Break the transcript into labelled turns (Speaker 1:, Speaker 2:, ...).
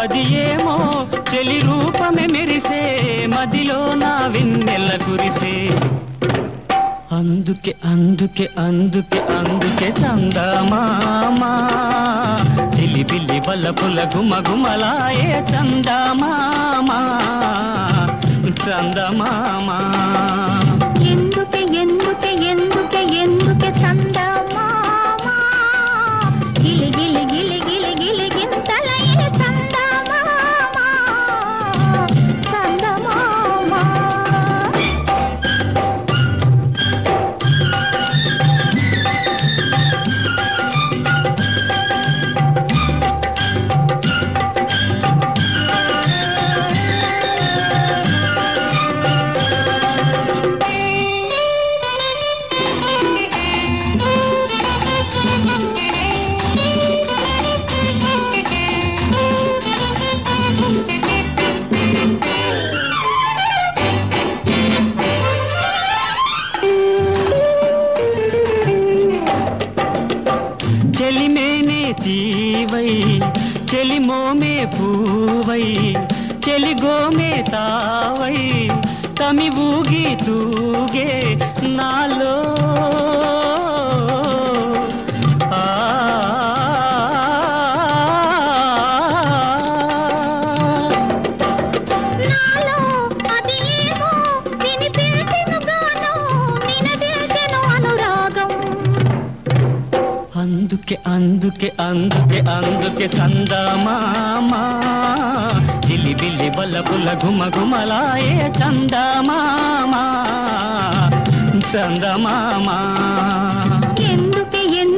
Speaker 1: అది ఏమో చెలి రూపమే మెరిసే మదిలో నా విన్నెల కురిసే అందుకే అందుకే అందుకే అందుకే చందమామా చిలిపిల్లి బల్లపుల గుమ గుమలాయే చందమామా చందమామా
Speaker 2: ఎందుకే ఎందుకే ఎందుకే ఎందుకే చందమామా గిలి గిలి గిలి గిలి గిలి గింతలయే చందమామా చందమామా
Speaker 1: చెలిమేనే తీవై చెలిమోమే పూవై చెలిగోమే తావై తమి ఊగి తూగే నాలో ఆ
Speaker 2: నాలో అది ఏమో వినిపించెను గానం నినదిల్చెను అనురాగం
Speaker 1: అందుకే అందుకే అందుకే అందుకే చందమామా జిలిబిల్లి బల్లబుల్ల గుమ గుమలాయే చందమామా చందమామా
Speaker 2: ఎందుకే ఎందుకే